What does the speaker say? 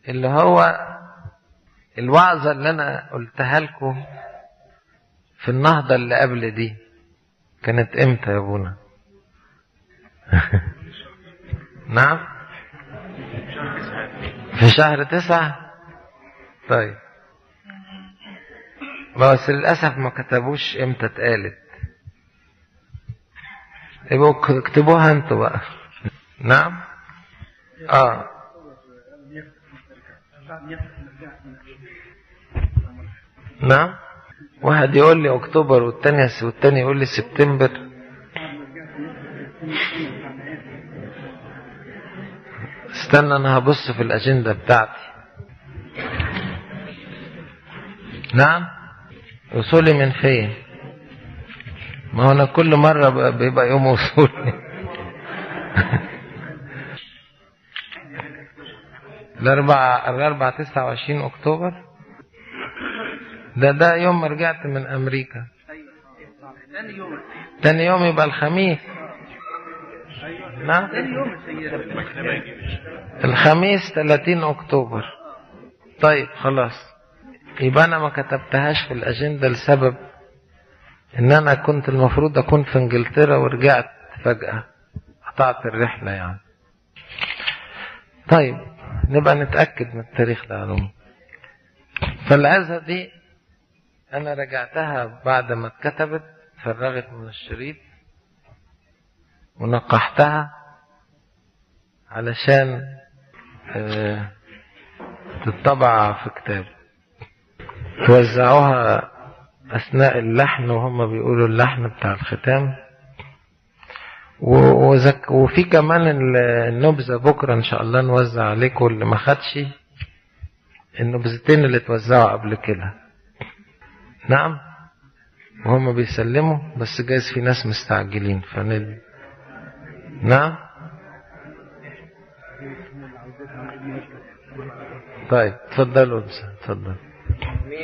اللي هو الوعظة اللي أنا قلتها لكم في النهضة اللي قبل دي كانت إمتى يا أبونا؟ نعم في شهر تسعة طيب بس للأسف ما كتبوش إمتى اتقالت يبقوا اكتبوها انتوا بقى نعم اه نعم واحد يقول لي اكتوبر والتاني والتاني يقول لي سبتمبر استنى انا هبص في الاجنده بتاعتي نعم وصولي من فين ما هو انا كل مره بيبقى يوم وصولي الاربع الاربع تسعة وعشرين اكتوبر ده ده يوم ما رجعت من امريكا تاني يوم يبقى الخميس نعم الخميس 30 اكتوبر طيب خلاص يبقى انا ما كتبتهاش في الاجنده لسبب ان انا كنت المفروض اكون في انجلترا ورجعت فجاه قطعت الرحله يعني طيب نبقى نتاكد من التاريخ ده علوم فالعزه دي انا رجعتها بعد ما اتكتبت فرغت من الشريط ونقحتها علشان اه تطبع في كتاب توزعوها أثناء اللحن وهم بيقولوا اللحن بتاع الختام وزك وفي كمان النبذة بكرة إن شاء الله نوزع عليكم اللي ما خدش النبذتين اللي اتوزعوا قبل كده نعم وهم بيسلموا بس جايز في ناس مستعجلين فند نعم طيب اتفضلوا اتفضل